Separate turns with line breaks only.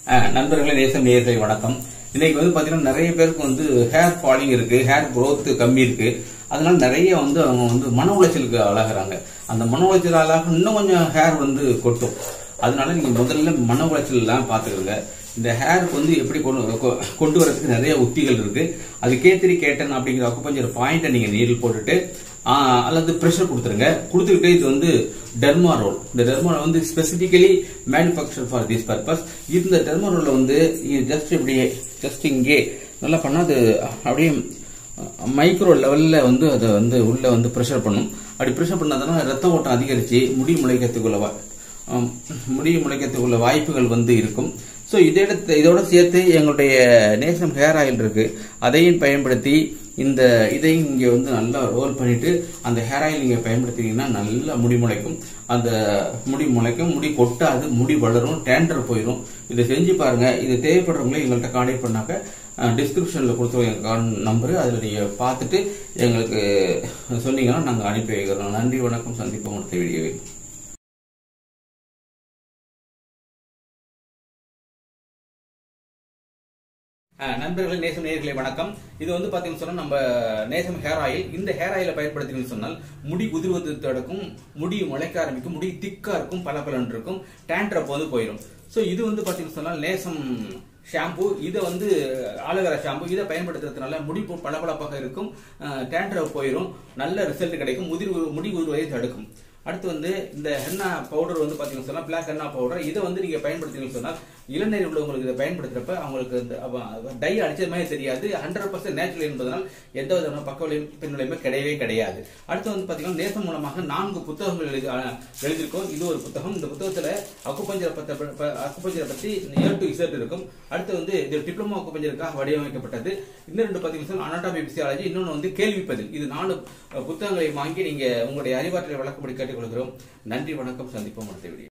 அஹ் நண்பர்களே நேசம் நேயர்களே வணக்கம் இன்னைக்கு வந்து பாத்தீங்கன்னா நிறைய பேருக்கு வந்து ஹேர் ஃபாலிங் இருக்கு ஹேர் growth கம்மி இருக்கு அதனால நிறைய வந்து அவங்க வந்து மன உளைச்சலுக்கு ஆளாகிறாங்க அந்த மன உளைச்சல் ஆளாக இன்னும் கொஞ்சம் ஹேர் வந்து கொட்டும் அதனால நீங்க முதல்ல மன உளைச்சல் எல்லாம் பாத்துக்கோங்க இந்த ஹேருக்கு வந்து எப்படி கொண்டு கொ- கொண்டு வரதுக்கு நிறைய உத்திகள் இருக்கு அது கேத்திரி கேட்டன் அப்படிங்கிற அக்குப்பஞ்சர் பாயிண்ட்டை நீங்க நீரில் போட்டுட்டு ஆ, அல்லது ப்ரெஷர் கொடுத்துருங்க கொடுத்துக்கிட்டு இது வந்து டெர்மா ரோல் இந்த டெர்மா ரோல் வந்து specifically manufacture for this purpose இந்த டெர்மா ரோல்ல வந்து ஜஸ்ட் இப்படி ஜஸ்ட் இங்கே நல்லா பண்ணா அது அப்படியே மைக்ரோ லெவல்ல வந்து அதை வந்து உள்ள வந்து ப்ரெஷர் பண்ணும் அப்படி ப்ரெஷர் பண்ணாதான் ரத்த ஓட்டம் அதிகரிச்சு முடி முளைக்கிறதுக்குள்ள வா- ஆம், முடி முளைக்கிறதுக்குள்ள வாய்ப்புகள் வந்து இருக்கும் ஸோ இதோட இதோட சேர்த்து எங்களுடைய நேசம் ஹேர் ஆயில் இருக்கு அதையும் பயன்படுத்தி இந்த இதையும் இங்கே வந்து நல்லா ரோல் பண்ணிட்டு அந்த ஹேர் ஆயில் நீங்கள் பயன்படுத்தினீங்கன்னா நல்லா முடி முளைக்கும் அந்த முடி முளைக்கும் முடி கொட்டாது முடி வளரும் டேண்டர் போயிடும் இதை செஞ்சு பாருங்க இது தேவைப்படுறவங்களே எங்கள்கிட்ட கான்டாக்ட் பண்ணாக்க டிஸ்கிரிப்ஷனில் கொடுத்துருவோம் எங்கள் நம்பரு அதில் நீங்கள் பார்த்துட்டு எங்களுக்கு சொன்னீங்கன்னா நாங்கள் அனுப்பி வைக்கிறோம் நன்றி வணக்கம் சந்திப்போம் அடுத்த வீடியோவில் அஹ் நண்பர்களே நேசம் நேயர்களே வணக்கம் இது வந்து பாத்தீங்கன்னு சொன்னா நம்ம நேசம் ஹேர் ஆயில் இந்த ஹேர் ஆயிலை பயன்படுத்தினு சொன்னால் முடி உதிர்வது தடுக்கும் முடி முளைக்க ஆரம்பிக்கும் முடி திக்கா இருக்கும் பல இருக்கும் டேண்ட்ரப் வந்து போயிடும் ஸோ இது வந்து பாத்தீங்கன்னு சொன்னால் நேசம் ஷாம்பு இதை வந்து ஆலோவேரா ஷாம்பு இதை பயன்படுத்துறதுனால முடி பளபளப்பாக இருக்கும் டேண்ட்ரப் போயிடும் நல்ல ரிசல்ட் கிடைக்கும் முதிர் முடி உதிர்வதை தடுக்கும் அடுத்து வந்து இந்த ஹென்னா பவுடர் வந்து பாத்தீங்கன்னா சொன்னா பிளாக் ஹென்னா பவுடர் இதை வந்து நீங்க பயன்படுத்தீங்கன்னு சொன்னா இளநீர் உள்ளவங்களுக்கு இதை பயன்படுத்துறப்ப அவங்களுக்கு இந்த அவ- டை அடிச்ச மாதிரி தெரியாது ஹண்ட்ரட் பர்சன்ட் நேச்சுரல் என்பதனால் எந்த விதமான பக்க விளைவு பின்விளைவுமே கிடையவே கிடையாது அடுத்து வந்து பாத்தீங்கன்னா நேசம் மூலமாக நான்கு புத்தகங்கள் எழுதி அஹ், எழுதியிருக்கோம் இது ஒரு புத்தகம் இந்த புத்தகத்துல அக்குப்பஞ்சரை பத்த ப- அக்குப்பஞ்சரை பத்தி ஏ டு இசட் இருக்கும் அடுத்து வந்து இது டிப்ளமோ அக்குப்பஞ்சருக்காக வடிவமைக்கப்பட்டது இன்னும் ரெண்டு பாத்தீங்கன்னா அனாட்டமி பிசியாலஜி இன்னொன்று வந்து கேள்வி பதில் இது நாலு அஹ், புத்தகங்களை வாங்கி நீங்க உங்களுடைய அறிவாற்றலை வழக்கப்படி கேட்டுக்கொள்கிறோம் நன்றி வணக்கம் சந்திப்போம் அடுத்த வீடியோ